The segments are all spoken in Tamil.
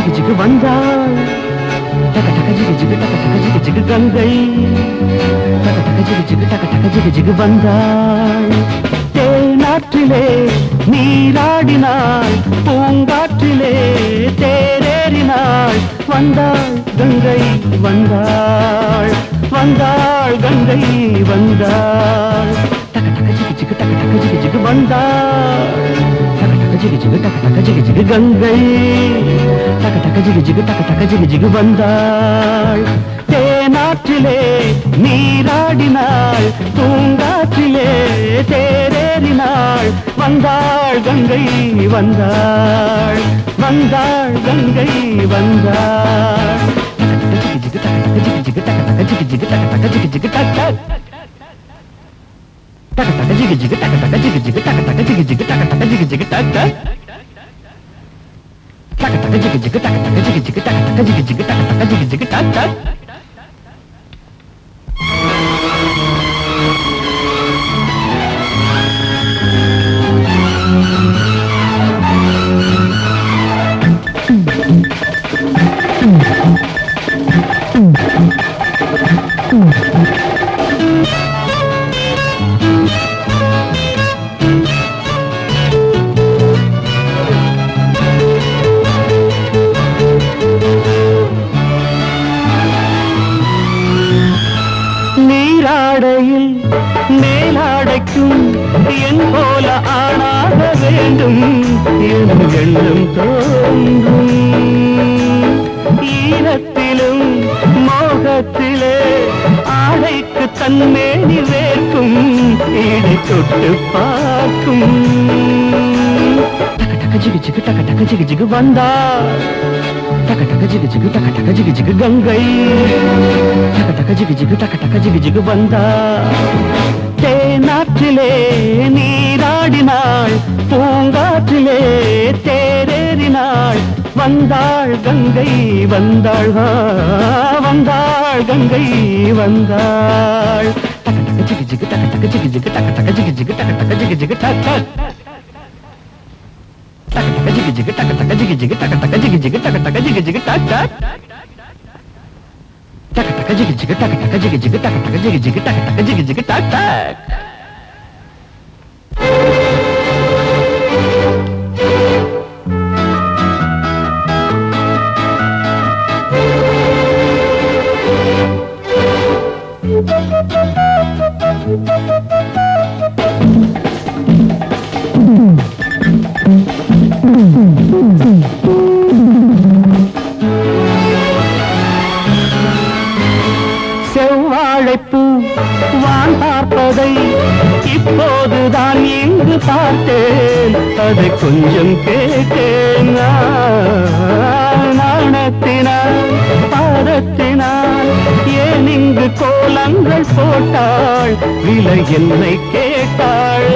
ஜிகு ஜிகு வந்தாள் டக டக ஜிகு ஜிகு டக டக ஜிகு ஜிகு கங்கை டக டக ஜிகு ஜிகு டக டக ஜிகு ஜிகு வந்தாள் தேனாற்றிலே நீராடினாள் பூங்காற்றிலே தேரேறினாள் வந்தாள் கங்கை வந்தாள் வந்தாள் கங்கை வந்தாள் டக டக ஜிகு ஜிகு டக டக ஜிகு ஜிகு வந்தாள் டக டக ஜிகு ஜிகு டக டக ஜிகு ஜிகு கங்கை டக டக ஜிகு ஜிகு டக டக ஜிகு ஜிகு வந்தாள் தேனாற்றிலே நீராடினாள் பூங்காற்றிலே தேரேறினாள் வந்தாள் கங்கை வந்தாள் வந்தாள் கங்கை வந்தாள் டக டக ஜிகு ஜிகு டக டக ஜிகு ஜிகு டக டக ஜிகு ஜிகு டக டக டக டக ஜிகு ஜிகு டக டக ஜிகு ஜிகு டக டக ஜிகு ஜிகு டக டக ஜிகு ஜிகு டக டக டக டக ஜிகு ஜிகு டக டக ஜிகு ஜிகு டக டக ஜிகு ஜிகு டக டக ஜிகு ஜிகு டக டக நீராடையில் மேலாடைக்கும் என் போல ஆளாக வேண்டும் என் எண்ணம் தோன்றும் ஈரத்திலும் மோகத்திலே ஆடைக்கு தன்மேனி வேர்க்கும் ஈடை தொட்டு பார்க்கும் டக டக ஜிகு ஜிகு டக டக ஜிகு ஜிகு வந்தா டக டக ஜிகு ஜிகு டக டக ஜிகு ஜிகு கங்கை டக டக ஜிகு ஜிகு டக டக ஜிகு ஜிகு வந்தா தேனாற்றிலே நீராடினாள் பூங்காற்றிலே தேரேறினாள் வந்தாள் கங்கை வந்தாள் ஆ, வந்தாள் கங்கை வந்தாள் டக டக ஜிகு ஜிகு டக டக ஜிகு ஜிகு டக டக ஜிகு ஜிகு டக டக ஜிகு ஜிகு டக டக டக டக ஜிகு ஜிகு டக டக ஜிகு ஜிகு டக டக ஜிகு ஜிகு டக டக ஜிகு ஜிகு டக டக டக டக ஜிகு ஜிகு டக டக ஜிகு ஜிகு டக டக ஜிகு ஜிகு டக டக ஜிகு ஜிகு டக டக செவ்வாழைப்பூ வான் பார்ப்பதை இப்போதுதான் இங்கு பார்த்தேன் அதை கொஞ்சம் கேட்டேன் நான் நாணத்தினால் பாதத்தினால் ஏன் இங்கு கோலங்கள் போட்டாள் விலை என்னை கேட்டாள்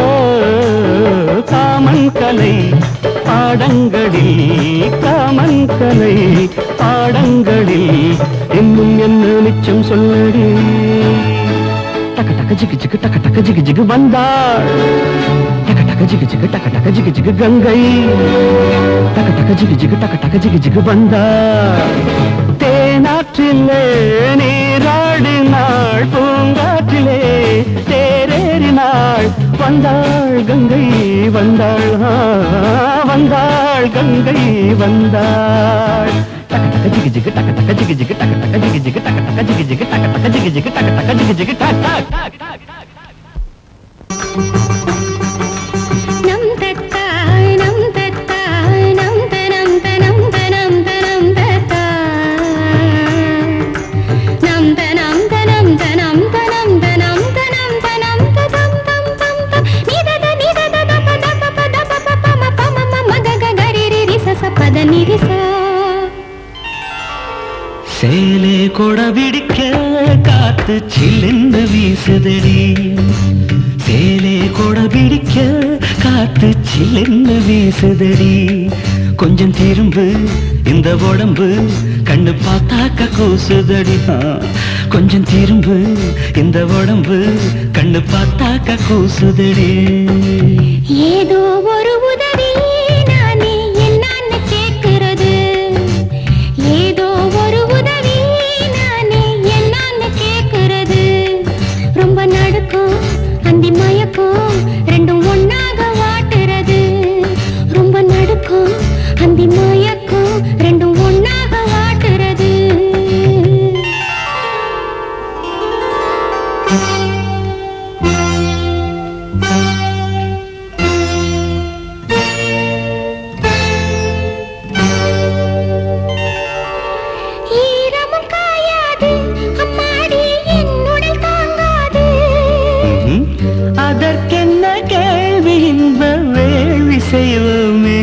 காமன் கலை பாடங்களில் காமன் கலை பாடங்களில் இன்னும் என்ன மிச்சம் சொல்லடி டக டக ஜிகு ஜிகு டக டக ஜிகு ஜிகு வந்தாள் டக டக ஜிகு ஜிகு டக டக ஜிகு ஜிகு கங்கை டக டக ஜிகு ஜிகு டக டக ஜிகு ஜிகு வந்தாள் தேனாற்றிலே நீராடினாள் பூங்காற்றிலே தேரேறினாள் வந்தாள் கங்கை வந்தாள் ஆ, வந்தாள் கங்கை வந்தாள் டக டக ஜிகு ஜிகு டக டக ஜிகு ஜிகு டக டக ஜிகு ஜிகு டக டக ஜிகு ஜிகு டக டக ஜிகு ஜிகு டக டக ஜிகு ஜிகு டக டக நம் தத்தாய் நம் தத்தாய் நம் தனம் தனம் தனம் தனம் தத்தாய் நம் தனம் தனம் தனம் தனம் தனம் தனம் தனம் ததம் தம் தம் தம் நிதத நிதத தப தப பத பப பம பம மம கக கரி ரி ரி ச ச பத நி ரி சா சேலே கொட பிடிக்க காத்து சில்லுன்னு வீசுதடி சேலே கொட பிடிக்க காத்து சில்லுன்னு வீசுதடி கொஞ்சம் திரும்பு இந்த உடம்பு கண்ணு பார்த்தாக்க கூசுதடி ஆ, கொஞ்சம் திரும்பு இந்த உடம்பு கண்ணு பார்த்தாக்க கூசுதடி ஏதோ ஒரு உதவி நானே என்னான்னு கேட்கிறது அதற்கென்ன கேள்வி இன்ப வேள்வி செய்வோமே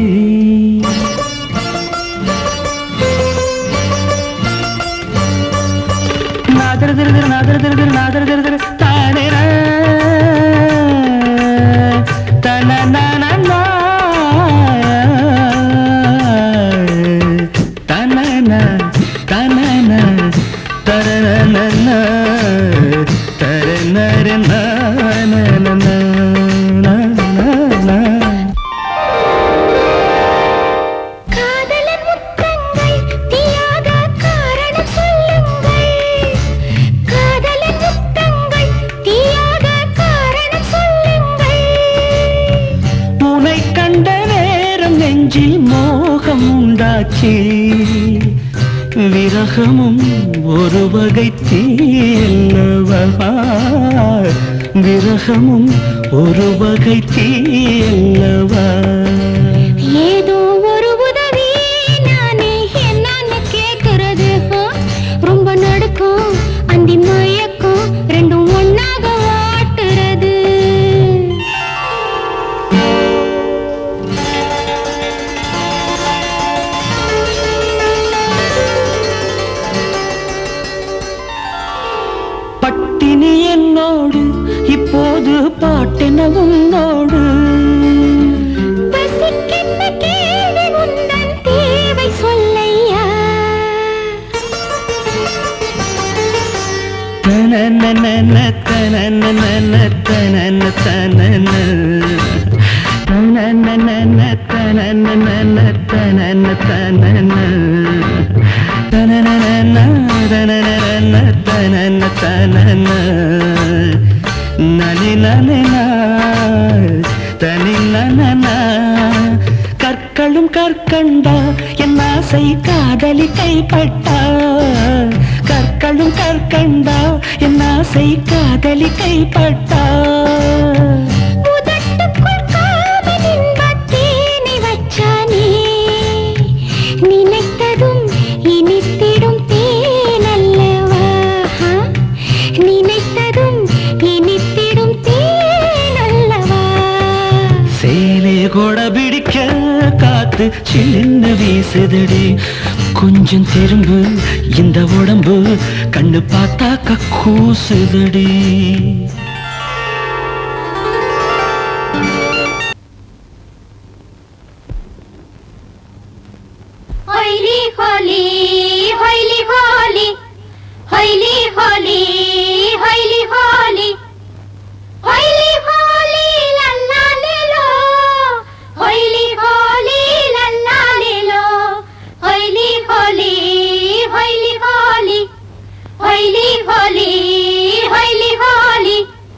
நாதர திரு திரு நாதர திரு திரு நாதர திரு திரு தானே தன தன தன தன தரண தரண காதலன் முத்தங்கள் தீயாக காரணம் சொல்லுங்கள் காதலன் முத்தங்கள் தீயாக காரணம் சொல்லுங்கள் உனை கண்ட நேரம் நெஞ்சில் மோகம் உண்டாச்சு விரகமும் ஒரு வகை தீயல்லவா விரகமும் ஒரு வகை தீயல்லவா ஏதோ ஒரு உதவி நானே என்னன்னு கேக்குறது ஆ? ரொம்ப நடுக்கம் அந்தி மயக்கம் ரெண்டும் ஒன்னாக வாட்டுறது பட்டினி என்னோடு இப்போது பாட்டென உன்னோடு பசிக்கென்ன கேள்வி உந்தன் தேவை சொல்லையா தனனனன தனனனன தனன தனன தனனனன தனனனன தனன தனன தனனனன தனனனன தனன தனன நனினனன தனினனன கற்களும் கற்கண்டா என் ஆசை காதலி கைப்பட்டா கற்களும் கற்கண்டா என் ஆசை காதலி கைப்பட்டா உதட்டுக்குள் காதல் இன்பத் தேனை வச்சானே. நினைத்ததும் இனித்திடும் தேனல்லவா? ஆ? நினைத்ததும் இனித்திடும் தேனல்லவா? சேலே கொட பிடிக்க காத்து சில்லுன்னு வீசுதடி கொஞ்சம் திரும்பு இந்த உடம்பு கண்ணு பார்த்தாக்க கூசுதடி হইলি হলি হইলি হলি হইলি হলি হইলি হলি হইলি হলি লাল্লা লিলো হইলি হলি লাল্লা লিলো হইলি হলি হইলি হলি হইলি হলি হইলি হলি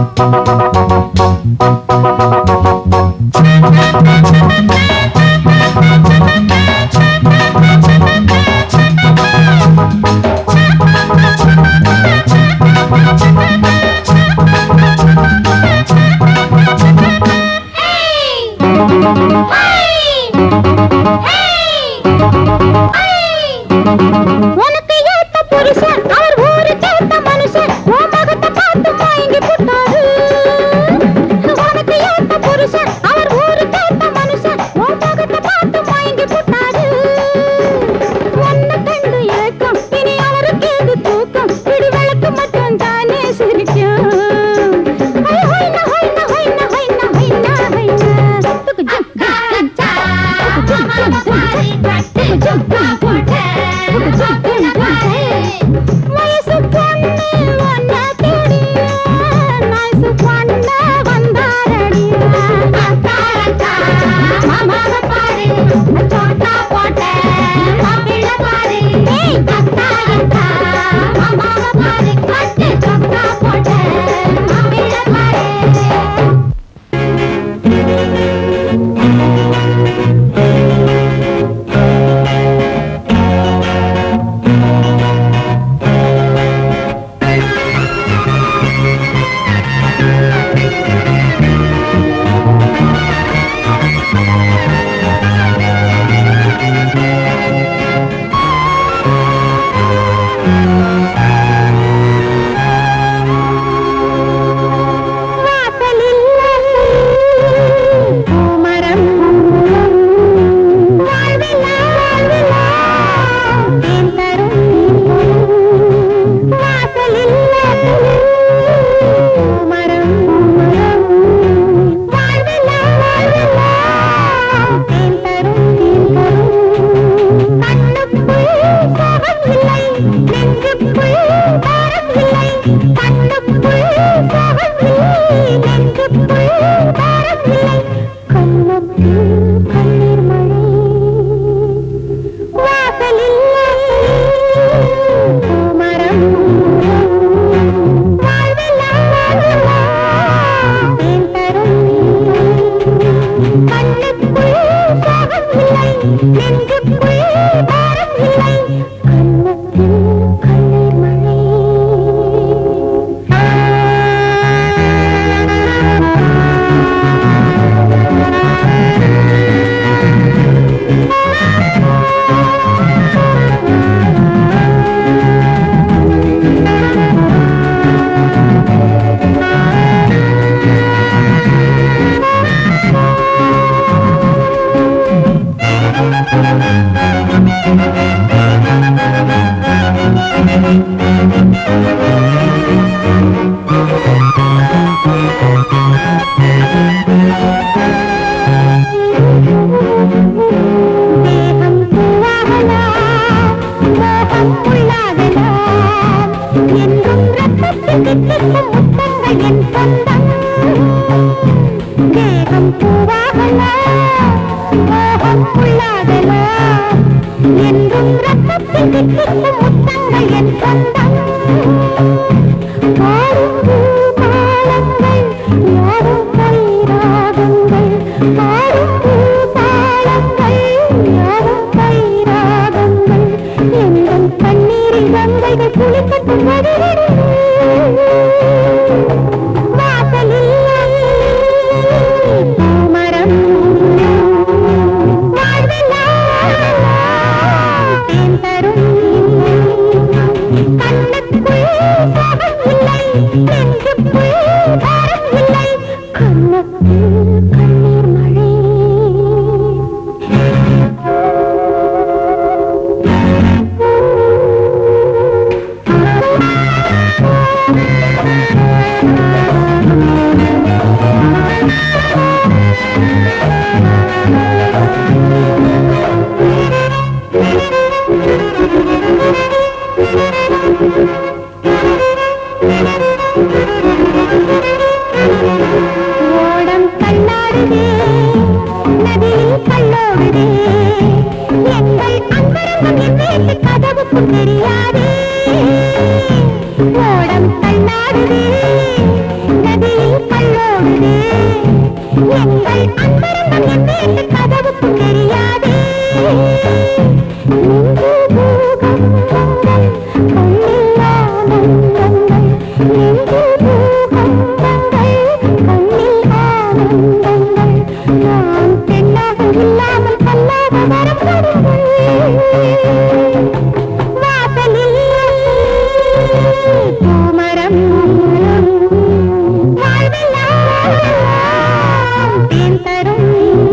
உனக்கு ஏத்த புருஷன் அவர் ஊருக்கு ஏத்த மனுஷன் உன் மகத்தை பார்த்து மயங்கி போட்டாரு உனக்கு ஏத்த புருஷன் அவர் ஊருக்கு ஏத்த மனுஷன் உன் மகத்தை பார்த்து மயங்கி போட்டாரு ஒன்னு கண்டு ஏக்கம் இனி அவருக்கு ஏது தூக்கம் பிடி விளக்கு மட்டும் தானே சிரிக்கும் ஐ ஹொய்ன ஹொய்ன ஹொய்ன ஹொய்ன ஹொய்ன ஹொய்ன துக்கு ஜும் ஜும் ஜும் துக்கு ஜும் ஜும் ஜும் துக்கு ஜும் ஜும் வயசு பொண்ணு ஒன்ன தேடி வயசு பொண்ணு வந்தாரடி மாமாவ பாரு சோட்டா போட்ட மாப்பிள்ள பாரு அத்தா அத்தா மாமாவ பாரு கட்டு சோட்டா போட்ட மாப்பிள்ள பாரு வாசலில் பூமரம் வாழ்வெல்லாம் வாழ்வெல்லாம் தேன் தரும் வாசலில் பூமரம் வாழ்வெல்லாம் வாழ்வெல்லாம் தேன் தரும் தேன் தரும் கண்ணுக்குள் சோகம் இல்லை நெஞ்சுக்குள் பாரம் இல்லை கண்ணுக்குள் சோகம் இல்லை நெஞ்சுக்குள் பாரம் இல்லை கண்ணத்தில் கண்ணீர் மழை வாசலில் பூமரம் வாழ்வெல்லாம் வாழ்வெல்லாம் தேன் தரும் கண்ணுக்குள் சோகம் இல்லை நெஞ்சுக்குள் பாரம் இல்லை கண்ணத்தில் கண்ணீர் மழை தேகம் பூவாகலாம் மோகம் உள்ளாகலாம் என்றும் ரத்தத்தில் தித்திக்கும் முத்தங்கள் என் சொந்தம் தேகம் பூவாகலாம் மோகம் உள்ளாகலாம் என்றும் ரத்தத்தில் தித்திக்கும் முத்தங்கள் என் சொந்தம் பாருங்கள் தாளங்கள் யாரும் கைராகங்கள் பாருங்கள் தாளங்கள் யாரும் கைராகங்கள் எங்கள் கண்ணீரில் கங்கைகள் குளிக்கட்டும் வாசலில் பூமரம் வாழ்வெல்லாம் தேன் தரும் கண்ணுக்குள் சோகம் இல்லை நெஞ்சுக்குள் பாரம் இல்லை கண்ணுக்குள் கண்ணீர் மழை ஓடம் கண்ணாடுதே நதியில் கல்லோடுதே எங்கள் அந்தரங்கம் என் வீட்டு கதவுக்கு தெரியாதே ஓடம் கண்ணாடுதே நதியில் எங்கள் அன்பரங்கம் என் வீட்டு கதவுக்கு தெரியாதே நெஞ்சு பூகம்பங்கள் கண்ணில் ஆனந்தங்கள் நெஞ்சு பூகம்பங்கள் கண்ணில் ஆனந்தங்கள் நான் பெண்ணாக இல்லாமல் கல்லாக வரம் கொடுங்கள் வாசலில் பூமரம் வாழ்வெல்லாம் தேன் தரும்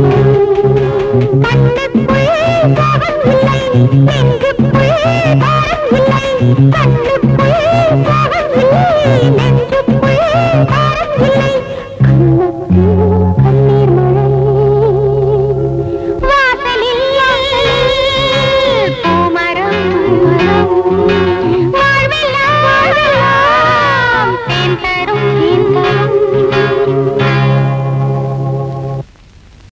கண்ணுக்குள் சோகம் இல்லை நெஞ்சுக்குள் பாரம் இல்லை கண்ணுக்குள் சோகம் இல்லை நெஞ்சுக்குள் பாரம் இல்லை கண்ணுக்குள் கண்ணீர் மழை வாசலில் பூமரம் வாழ்வெல்லாம் தேன் தரும்